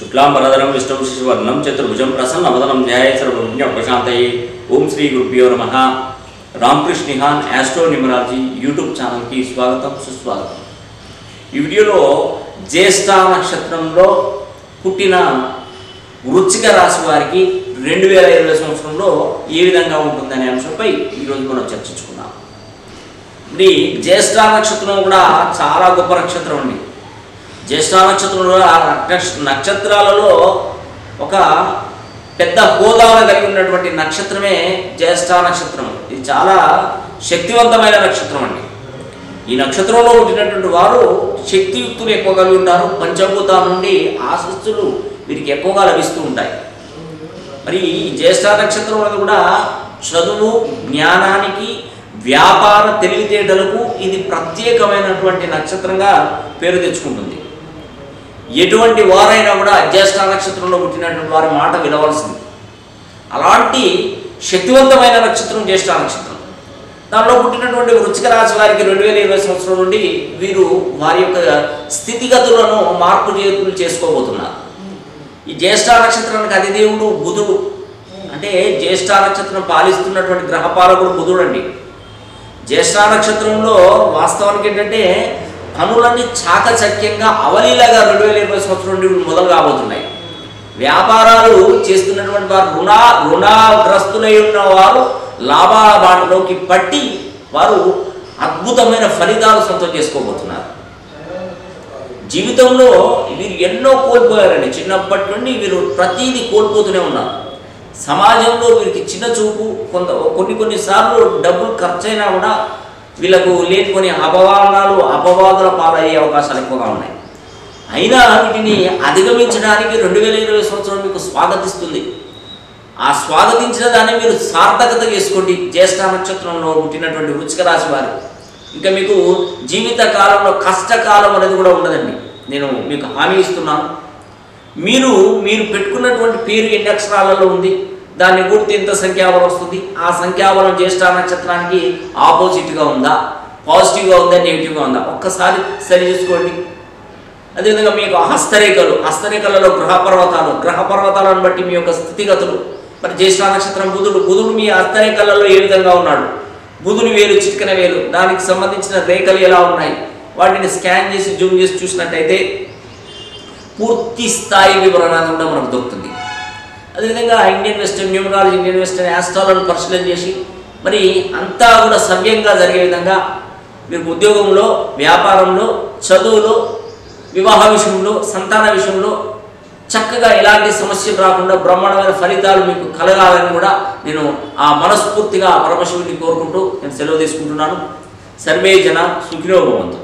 శుక్లాంబరధరం విష్ణు శిశువర్ణం చతుర్భుజం ప్రసన్నవదనం ధ్యాయ సర్వజ్ఞోపశాంతయే ఓం శ్రీ గురుభ్యో నమ రామకృష్ణ నిహాన్ యాస్ట్రో న్యూమరాలజీ యూట్యూబ్ ఛానల్కి స్వాగతం సుస్వాగతం ఈ వీడియోలో జ్యేష్ఠ నక్షత్రంలో పుట్టిన వృచ్చిక రాశి వారికి రెండు వేల ఇరవై సంవత్సరంలో ఏ విధంగా ఉంటుందనే అంశంపై ఈరోజు మనం చర్చించుకున్నాం ఇది జ్యేష్ఠ నక్షత్రం కూడా చాలా గొప్ప నక్షత్రం అండి జ్యేష్ఠ నక్షత్రంలో ఆ నక్ష- నక్షత్రాలలో ఒక పెద్ద హోదాను కలిగి ఉన్నటువంటి నక్షత్రమే జ్యేష్ఠ నక్షత్రం ఇది చాలా శక్తివంతమైన నక్షత్రం అండి ఈ నక్షత్రంలో పుట్టినటువంటి వారు శక్తియుక్తులు ఎక్కువ కలిగి ఉంటారు పంచభూతాల నుండి ఆశస్సులు వీరికి ఎక్కువగా లభిస్తూ ఉంటాయి మరి ఈ జ్యేష్ఠ నక్షత్రం అనేది కూడా చదువు జ్ఞానానికి వ్యాపార తెలివితేటలకు ఇది ప్రత్యేకమైనటువంటి నక్షత్రంగా పేరు తెచ్చుకుంటుంది ఎటువంటి వారైనా కూడా జ్యేష్ఠ నక్షత్రంలో పుట్టినటువంటి వారి మాట వినవలసింది అలాంటి శక్తివంతమైన నక్షత్రం జ్యేష్ఠ నక్షత్రం దానిలో పుట్టినటువంటి వృచ్చిక రాశి వారికి రెండు వేల ఇరవై సంవత్సరం నుండి వీరు వారి యొక్క స్థితిగతులను మార్పు చేతులు చేసుకోబోతున్నారు ఈ జ్యేష్ఠ నక్షత్రానికి అధిదేవుడు బుధుడు అంటే జ్యేష్ఠ నక్షత్రం పాలిస్తున్నటువంటి గ్రహపాలకుడు బుధుడు అండి జ్యేష్ఠ నక్షత్రంలో వాస్తవానికి ఏంటంటే పనులన్నీ చాకచక్యంగా అవలీలగా రెండు వేల ఇరవై సంవత్సరం నుండి మొదలు కాబోతున్నాయి వ్యాపారాలు చేస్తున్నటువంటి వారు రుణ రుణగ్రస్తులై ఉన్న వారు లాభాల బాటలోకి పట్టి వారు అద్భుతమైన ఫలితాలు సొంతం చేసుకోబోతున్నారు జీవితంలో వీరు ఎన్నో కోల్పోయారండి చిన్నప్పటి నుండి వీరు ప్రతీది కోల్పోతూనే ఉన్నారు సమాజంలో వీరికి చిన్న చూపు కొంత కొన్ని కొన్నిసార్లు డబ్బులు ఖర్చైనా కూడా వీళ్ళకు లేని కొన్ని అపవాదాలు అపవాదుల పాలయ్యే అవకాశాలు ఎక్కువగా ఉన్నాయి అయినా వీటిని అధిగమించడానికి రెండు వేల ఇరవై సంవత్సరం మీకు స్వాగతిస్తుంది ఆ స్వాగతించిన దాన్ని మీరు సార్థకత చేసుకోండి జ్యేష్ఠ నక్షత్రంలో పుట్టినటువంటి వృచ్చిక రాశి వారు ఇంకా మీకు జీవిత కాలంలో కష్టకాలం అనేది కూడా ఉండదండి నేను మీకు హామీ ఇస్తున్నాను మీరు మీరు పెట్టుకున్నటువంటి పేరు ఎన్ని అక్షరాలలో ఉంది దాన్ని గుర్తు ఎంత సంఖ్యాబలం వస్తుంది ఆ సంఖ్యాబలం జ్యేష్ఠ నక్షత్రానికి ఆపోజిట్గా ఉందా పాజిటివ్గా ఉందా నెగిటివ్గా ఉందా ఒక్కసారి సరి చూసుకోండి అదేవిధంగా మీకు హస్తరేఖలు హస్తరేఖలలో గ్రహ పర్వతాలు గ్రహ పర్వతాలను బట్టి మీ యొక్క స్థితిగతులు మరి జ్యేష్ఠ నక్షత్రం బుధుడు బుధుడు మీ హస్తరేఖలలో ఏ విధంగా ఉన్నాడు బుధుని వేలు చిట్కన వేలు దానికి సంబంధించిన రేఖలు ఎలా ఉన్నాయి వాటిని స్కాన్ చేసి జూమ్ చేసి చూసినట్టయితే పూర్తి స్థాయి వివరణ కూడా మనకు దొరుకుతుంది అదేవిధంగా Indian western numerology Indian western యాస్ట్రాలను పరిశీలన చేసి మరి అంతా కూడా సవ్యంగా జరిగే విధంగా మీరు ఉద్యోగంలో వ్యాపారంలో చదువులో వివాహ విషయంలో సంతాన విషయంలో చక్కగా ఎలాంటి సమస్యలు రాకుండా బ్రహ్మాండమైన ఫలితాలు మీకు కలగాలని కూడా నేను ఆ మనస్ఫూర్తిగా ఆ పరమశివుడిని కోరుకుంటూ నేను సెలవు తీసుకుంటున్నాను సర్వే జన సుఖినో భవంతు